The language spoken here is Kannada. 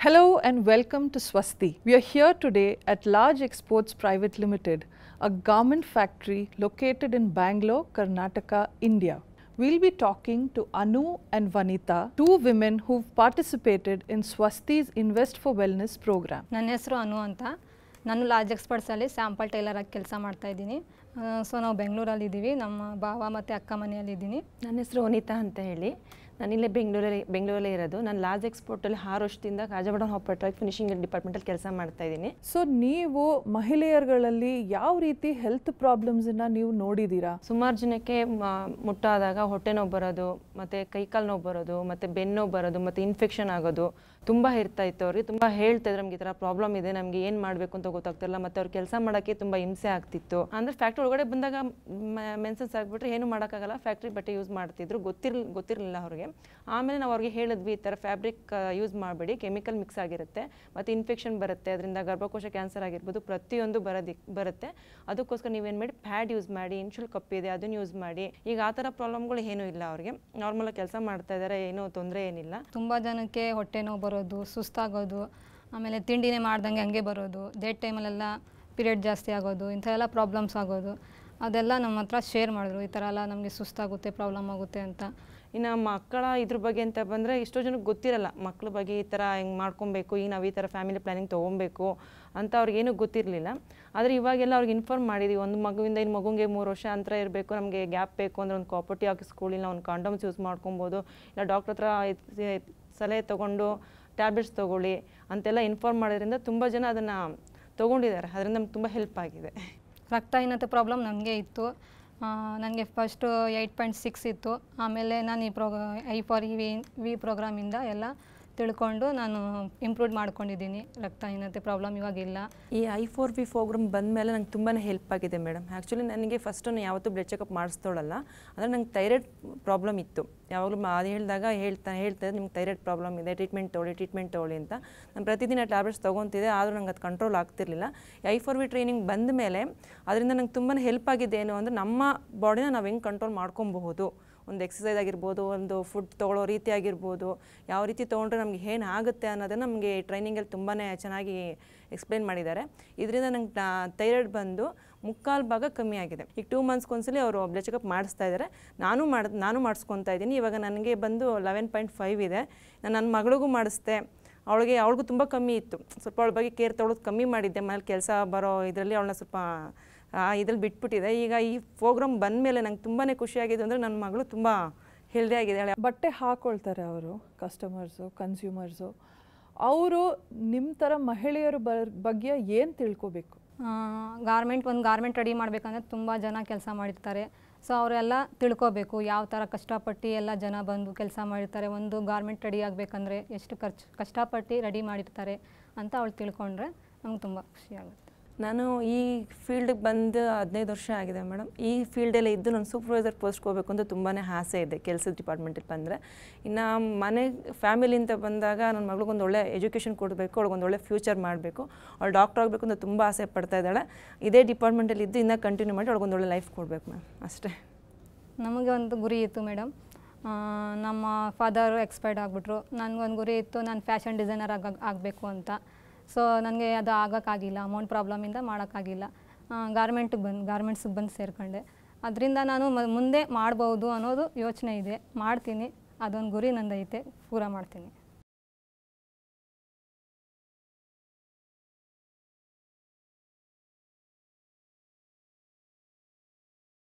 Hello and welcome to Swasti. We are here today at Large Exports Private Limited, a garment factory located in Bangalore, Karnataka, India. We'll be talking to Anu and Vanita, two women who've participated in Swasti's Invest for Wellness program. ನನ್ನ ಹೆಸರು ಅನು ಅಂತ ನಾನು ಲಾರ್ಜ್ ಎಕ್ಸ್ಪರ್ಟ್ಸಲ್ಲಿ ಸ್ಯಾಂಪಲ್ ಟೈಲರಾಗಿ ಕೆಲಸ ಮಾಡ್ತಾಯಿದ್ದೀನಿ ಸೊ ನಾವು ಬೆಂಗಳೂರಲ್ಲಿ ಇದ್ದೀವಿ ನಮ್ಮ ಭಾವ ಮತ್ತು ಅಕ್ಕ ಮನೆಯಲ್ಲಿದ್ದೀನಿ ನನ್ನ ಹೆಸರು ವನಿತಾ ಅಂತ ಹೇಳಿ ನಾನಿಲ್ಲೇ ಬೆಂಗಳೂರಲ್ಲಿ ಬೆಂಗಳೂರಲ್ಲೇ ಇರೋದು ನಾನು ಲಾರ್ಜ್ ಎಕ್ಸ್ಪೋರ್ಟಲ್ಲಿ ಆರು ವರ್ಷದಿಂದ ಕಾಜಾಬಡನ್ ಹಾಪರ್ಟಾಗಿ ಫಿನಿಶಿಂಗ್ ಡಿಪಾರ್ಟ್ಮೆಂಟಲ್ಲಿ ಕೆಲಸ ಮಾಡ್ತಾ ಇದ್ದೀನಿ ಸೊ ನೀವು ಮಹಿಳೆಯರುಗಳಲ್ಲಿ ಯಾವ ರೀತಿ ಹೆಲ್ತ್ ಪ್ರಾಬ್ಲಮ್ಸನ್ನ ನೀವು ನೋಡಿದ್ದೀರಾ ಸುಮಾರು ಜನಕ್ಕೆ ಮ- ಮುಟ್ಟಾದಾಗ ಹೊಟ್ಟೆ ನೋವು ಬರೋದು ಮತ್ತು ಕೈಕಾಲು ನೋವು ಬರೋದು ಮತ್ತು ಬೆನ್ನು ನೋವು ಬರೋದು ಮತ್ತು ಇನ್ಫೆಕ್ಷನ್ ಆಗೋದು ತುಂಬ ಇರ್ತಾ ಇತ್ತು ಅವ್ರಿಗೆ ತುಂಬ ಹೇಳ್ತಾ ಇದ್ರು ನಮ್ಗೆ ಈ ಥರ ಪ್ರಾಬ್ಲಮ್ ಇದೆ ನಮಗೆ ಏನು ಮಾಡಬೇಕು ಅಂತ ಗೊತ್ತಾಗ್ತಿರಲ್ಲ ಮತ್ತು ಅವ್ರು ಕೆಲಸ ಮಾಡೋಕ್ಕೆ ತುಂಬ ಹಿಂಸೆ ಆಗ್ತಿತ್ತು ಅಂದರೆ ಫ್ಯಾಕ್ಟ್ರಿ ಒಳಗಡೆ ಬಂದಾಗ ಮೆನ್ಸನ್ಸ್ ಆಗಿಬಿಟ್ರೆ ಏನು ಮಾಡೋಕ್ಕಾಗಲ್ಲ ಫ್ಯಾಕ್ಟ್ರಿ ಬಟ್ಟೆ ಯೂಸ್ ಮಾಡ್ತಿದ್ರು ಗೊತ್ತಿರ್ ಗೊತ್ತಿರಲಿಲ್ಲ ಅವ್ರಿಗೆ ಆಮೇಲೆ ನಾವು ಅವ್ರಿಗೆ ಹೇಳಿದ್ವಿ ಈ ಥರ ಫ್ಯಾಬ್ರಿಕ್ ಯೂಸ್ ಮಾಡಬೇಡಿ ಕೆಮಿಕಲ್ ಮಿಕ್ಸ್ ಆಗಿರುತ್ತೆ ಮತ್ತು ಇನ್ಫೆಕ್ಷನ್ ಬರುತ್ತೆ ಅದರಿಂದ ಗರ್ಭಕೋಶ ಕ್ಯಾನ್ಸರ್ ಆಗಿರ್ಬೋದು ಪ್ರತಿಯೊಂದು ಬರೋದಿ ಬರುತ್ತೆ ಅದಕ್ಕೋಸ್ಕರ ನೀವೇನು ಮಾಡಿ ಪ್ಯಾಡ್ ಯೂಸ್ ಮಾಡಿ ಇನ್ಶುಲ್ ಕಪ್ ಇದೆ ಅದನ್ನು ಯೂಸ್ ಮಾಡಿ ಈಗ ಆ ಥರ ಪ್ರಾಬ್ಲಮ್ಗಳು ಏನೂ ಇಲ್ಲ ಅವ್ರಿಗೆ ನಾರ್ಮಲಾಗಿ ಕೆಲಸ ಮಾಡ್ತಾ ಇದ್ದಾರೆ ಏನೂ ತೊಂದರೆ ಏನಿಲ್ಲ ತುಂಬ ಜನಕ್ಕೆ ಹೊಟ್ಟೆ ನೋವು ಬರೋದು ಸುಸ್ತಾಗೋದು ಆಮೇಲೆ ತಿಂಡಿನೇ ಮಾಡ್ದಂಗೆ ಹಂಗೆ ಬರೋದು ಡೇಟ್ ಟೈಮಲ್ಲೆಲ್ಲ ಪೀರಿಯಡ್ ಜಾಸ್ತಿ ಆಗೋದು ಇಂಥ ಎಲ್ಲ ಪ್ರಾಬ್ಲಮ್ಸ್ ಆಗೋದು ಅದೆಲ್ಲ ನಮ್ಮ ಹತ್ರ ಶೇರ್ ಮಾಡಿದ್ರು ಈ ಥರ ಎಲ್ಲ ನಮಗೆ ಸುಸ್ತಾಗುತ್ತೆ ಪ್ರಾಬ್ಲಮ್ ಆಗುತ್ತೆ ಅಂತ ಇನ್ನು ಮಕ್ಕಳ ಇದ್ರ ಬಗ್ಗೆ ಅಂತ ಬಂದರೆ ಎಷ್ಟೋ ಜನಕ್ಕೆ ಗೊತ್ತಿರಲ್ಲ ಮಕ್ಳ ಬಗ್ಗೆ ಈ ಥರ ಹಿಂಗೆ ಮಾಡ್ಕೊಬೇಕು ಈಗ ನಾವು ಈ ಥರ ಫ್ಯಾಮಿಲಿ ಪ್ಲ್ಯಾನಿಂಗ್ ತೊಗೊಬೇಕು ಅಂತ ಅವ್ರಿಗೇನು ಗೊತ್ತಿರಲಿಲ್ಲ ಆದರೆ ಇವಾಗೆಲ್ಲ ಅವ್ರಿಗೆ ಇನ್ಫಾರ್ಮ್ ಮಾಡಿದ್ವಿ ಒಂದು ಮಗುವಿಂದ ಇನ್ನು ಮಗುಗೆ ಮೂರು ವರ್ಷ ಅಂತರ ಇರಬೇಕು ನಮಗೆ ಗ್ಯಾಪ್ ಬೇಕು ಅಂದರೆ ಒಂದು ಕಾಪರ್ಟಿ ಹಾಕಿಸ್ಕೊಳ್ಳಿ ಒಂದು ಕಾಂಡಮ್ಸ್ ಯೂಸ್ ಮಾಡ್ಕೊಬೋದು ಇಲ್ಲ ಡಾಕ್ಟ್ರ್ ಹತ್ರ ಇದ್- ಸಲಹೆ ತೊಗೊಂಡು ಟ್ಯಾಬ್ಲೆಟ್ಸ್ ತೊಗೊಳ್ಳಿ ಅಂತೆಲ್ಲ ಇನ್ಫಾರ್ಮ್ ಮಾಡೋದ್ರಿಂದ ತುಂಬ ಜನ ಅದನ್ನು ತೊಗೊಂಡಿದ್ದಾರೆ ಅದರಿಂದ ನಮ್ಗೆ ತುಂಬ ಹೆಲ್ಪ್ ಆಗಿದೆ ರಕ್ತಹೀನತೆ ಪ್ರಾಬ್ಲಮ್ ನನಗೆ ಇತ್ತು ನನಗೆ ಫಸ್ಟು ಏಯ್ಟ್ ಪಾಯಿಂಟ್ ಸಿಕ್ಸ್ ಇತ್ತು ಆಮೇಲೆ ನಾನು ಈ ಪ್ರೋಗ I for E V V ಪ್ರೋಗ್ರಾಮಿಂದ ಎಲ್ಲ ತಿಳ್ಕೊಂಡು ನಾನು ಇಂಪ್ರೂವ್ ಮಾಡ್ಕೊಂಡಿದ್ದೀನಿ ರಕ್ತಹೀನತೆ ಪ್ರಾಬ್ಲಮ್ ಇವಾಗಿಲ್ಲ ಈ ಐ ಫೋರ್ ವಿ ಪ್ರೋಗ್ರಾಮ್ ಬಂದಮೇಲೆ ನಂಗೆ ತುಂಬಾ ಹೆಲ್ಪ್ ಆಗಿದೆ ಮೇಡಮ್ ಆ್ಯಕ್ಚುಲಿ ನನಗೆ ಫಸ್ಟ್ ನಾನು ಯಾವತ್ತೂ ಬ್ಲಡ್ ಚೆಕಪ್ ಮಾಡಿಸ್ತೋಳಲ್ಲ ಅಂದರೆ ನಂಗೆ ಥೈರಾಯ್ಡ್ ಪ್ರಾಬ್ಲಮ್ ಇತ್ತು ಯಾವಾಗಲೂ ಅದು ಹೇಳಿದಾಗ ಹೇಳ್ತಾ ಹೇಳ್ತಾ ನಿಮ್ಗೆ ಥೈರಾಯ್ಡ್ ಪ್ರಾಬ್ಲಮ್ ಇದೆ ಟ್ರೀಟ್ಮೆಂಟ್ ತೊಗೊಳ್ಳಿ ಟ್ರೀಟ್ಮೆಂಟ್ ತೊಗೊಳ್ಳಿ ಅಂತ ನಾನು ಪ್ರತಿದಿನ ಟ್ಯಾಬ್ಲೆಟ್ಸ್ ತೊಗೊತಿದ್ದೆ ಆದರೂ ನಂಗೆ ಅದು ಕಂಟ್ರೋಲ್ ಆಗ್ತಿರ್ಲಿಲ್ಲ ಐ ಫೋರ್ ವಿ ಟ್ರೈನಿಂಗ್ ಬಂದ ಮೇಲೆ ಅದರಿಂದ ನಂಗೆ ತುಂಬಾ ಹೆಲ್ಪ್ ಆಗಿದೆ ಏನು ಅಂದರೆ ನಮ್ಮ ಬಾಡಿನ ನಾವು ಹೆಂಗೆ ಕಂಟ್ರೋಲ್ ಮಾಡ್ಕೊಬಹುದು ಒಂದು ಎಕ್ಸಸೈಸ್ ಆಗಿರ್ಬೋದು ಒಂದು ಫುಡ್ ತೊಗೊಳ್ಳೋ ರೀತಿ ಆಗಿರ್ಬೋದು ಯಾವ ರೀತಿ ತೊಗೊಂಡ್ರೆ ನಮ್ಗೆ ಏನು ಆಗುತ್ತೆ ಅನ್ನೋದನ್ನು ನಮಗೆ ಟ್ರೈನಿಂಗಲ್ಲಿ ತುಂಬಾ ಚೆನ್ನಾಗಿ ಎಕ್ಸ್ಪ್ಲೈನ್ ಮಾಡಿದ್ದಾರೆ ಇದರಿಂದ ನಂಗೆ ಥೈರಾಯ್ಡ್ ಬಂದು ಮುಕ್ಕಾಲು ಭಾಗ ಕಮ್ಮಿ ಆಗಿದೆ ಈಗ ಟೂ ಮಂತ್ಸ್ಗೊಂದ್ಸಲಿ ಅವರು ಬ್ಲಡ್ ಚೆಕಪ್ ಮಾಡಿಸ್ತಾ ಇದ್ದಾರೆ ನಾನು ಮಾಡಿ ನಾನು ಮಾಡಿಸ್ಕೊತಾ ಇದ್ದೀನಿ ಇವಾಗ ನನಗೆ ಬಂದು ಲೆವೆನ್ ಪಾಯಿಂಟ್ ಫೈವ್ ಇದೆ ನಾನು ನನ್ನ ಮಗಳಿಗೂ ಮಾಡಿಸ್ದೆ ಅವಳಿಗೆ ಅವಳಿಗೂ ತುಂಬ ಕಮ್ಮಿ ಇತ್ತು ಸ್ವಲ್ಪ ಅವಳ ಬಗ್ಗೆ ಕೇರ್ ತೊಗೊಳೋದು ಕಮ್ಮಿ ಮಾಡಿದ್ದೆ ಮನೇಲಿ ಕೆಲಸ ಬರೋ ಇದರಲ್ಲಿ ಅವಳನ್ನ ಸ್ವಲ್ಪ ಇದ್ರಲ್ಲಿ ಬಿಟ್ಬಿಟ್ಟಿದೆ ಈಗ ಈ ಪ್ರೋಗ್ರಾಮ್ ಬಂದ ಮೇಲೆ ನಂಗೆ ತುಂಬಾ ಖುಷಿಯಾಗಿದೆ ಅಂದರೆ ನನ್ನ ಮಗಳು ತುಂಬ ಹೆಲ್ದಿ ಆಗಿದ್ದಾಳೆ ಬಟ್ಟೆ ಹಾಕೊಳ್ತಾರೆ ಅವರು ಕಸ್ಟಮರ್ಸು ಕನ್ಸ್ಯೂಮರ್ಸು ಅವರು ನಿಮ್ಮ ಥರ ಮಹಿಳೆಯರ ಬ- ಬಗ್ಗೆ ಏನು ತಿಳ್ಕೊಬೇಕು ಗಾರ್ಮೆಂಟ್ ಒಂದು ಗಾರ್ಮೆಂಟ್ ರೆಡಿ ಮಾಡಬೇಕಂದ್ರೆ ತುಂಬ ಜನ ಕೆಲಸ ಮಾಡಿರ್ತಾರೆ ಸೊ ಅವರೆಲ್ಲ ತಿಳ್ಕೊಬೇಕು ಯಾವ ಥರ ಕಷ್ಟಪಟ್ಟು ಎಲ್ಲ ಜನ ಬಂದು ಕೆಲಸ ಮಾಡಿರ್ತಾರೆ ಒಂದು ಗಾರ್ಮೆಂಟ್ ರೆಡಿ ಆಗಬೇಕಂದ್ರೆ ಎಷ್ಟು ಖರ್ಚು ಕಷ್ಟಪಟ್ಟು ರೆಡಿ ಮಾಡಿರ್ತಾರೆ ಅಂತ ಅವಳು ತಿಳ್ಕೊಂಡ್ರೆ ನಮ್ಗೆ ತುಂಬ ಖುಷಿ ಆಗುತ್ತೆ ನಾನು ಈ ಫೀಲ್ಡಿಗೆ ಬಂದು ಹದಿನೈದು ವರ್ಷ ಆಗಿದೆ ಮೇಡಮ್ ಈ ಫೀಲ್ಡಲ್ಲೇ ಇದ್ದು ನಾನು ಸೂಪರ್ವೈಸರ್ ಪೋಸ್ಟ್ಗೆ ಹೋಗಬೇಕು ಅಂತ ತುಂಬಾ ಆಸೆ ಇದೆ ಕೆಲಸದ ಡಿಪಾರ್ಟ್ಮೆಂಟಿಗೆ ಬಂದರೆ ಇನ್ನು ಮನೆ ಫ್ಯಾಮಿಲಿ ಅಂತ ಬಂದಾಗ ನನ್ನ ಮಗಳಿಗೊಂದು ಒಳ್ಳೆ ಎಜುಕೇಷನ್ ಕೊಡಬೇಕು ಅವಳಿಗೊಂದು ಒಳ್ಳೆ ಫ್ಯೂಚರ್ ಮಾಡಬೇಕು ಅವಳು ಡಾಕ್ಟರ್ ಆಗಬೇಕು ಅಂತ ತುಂಬ ಆಸೆ ಪಡ್ತಾ ಇದ್ದಾಳೆ ಇದೇ ಡಿಪಾರ್ಟ್ಮೆಂಟಲ್ಲಿ ಇದ್ದು ಇನ್ನೂ ಕಂಟಿನ್ಯೂ ಮಾಡಿ ಅವಳಿಗೊಂದು ಒಳ್ಳೆ ಲೈಫ್ ಕೊಡಬೇಕು ಮ್ಯಾಮ್ ಅಷ್ಟೇ ನಮಗೆ ಒಂದು ಗುರಿ ಇತ್ತು ಮೇಡಮ್ ನಮ್ಮ ಫಾದರು ಎಕ್ಸ್ಪೈರ್ಡ್ ಆಗಿಬಿಟ್ರು ನನಗೊಂದು ಗುರಿ ಇತ್ತು ನಾನು ಫ್ಯಾಷನ್ ಡಿಸೈನರ್ ಆಗ ಆಗಬೇಕು ಅಂತ ಸೊ ನನಗೆ ಅದು ಆಗೋಕ್ಕಾಗಿಲ್ಲ ಅಮೌಂಟ್ ಪ್ರಾಬ್ಲಮಿಂದ ಮಾಡೋಕ್ಕಾಗಿಲ್ಲ ಗಾರ್ಮೆಂಟಿಗೆ ಬಂದು ಗಾರ್ಮೆಂಟ್ಸಿಗೆ ಬಂದು ಸೇರ್ಕೊಂಡೆ ಅದರಿಂದ ನಾನು ಮ- ಮುಂದೆ ಮಾಡ್ಬೋದು ಅನ್ನೋದು ಯೋಚನೆ ಇದೆ ಮಾಡ್ತೀನಿ ಅದೊಂದು ಗುರಿ ನಂದೈತೆ ಪೂರ ಮಾಡ್ತೀನಿ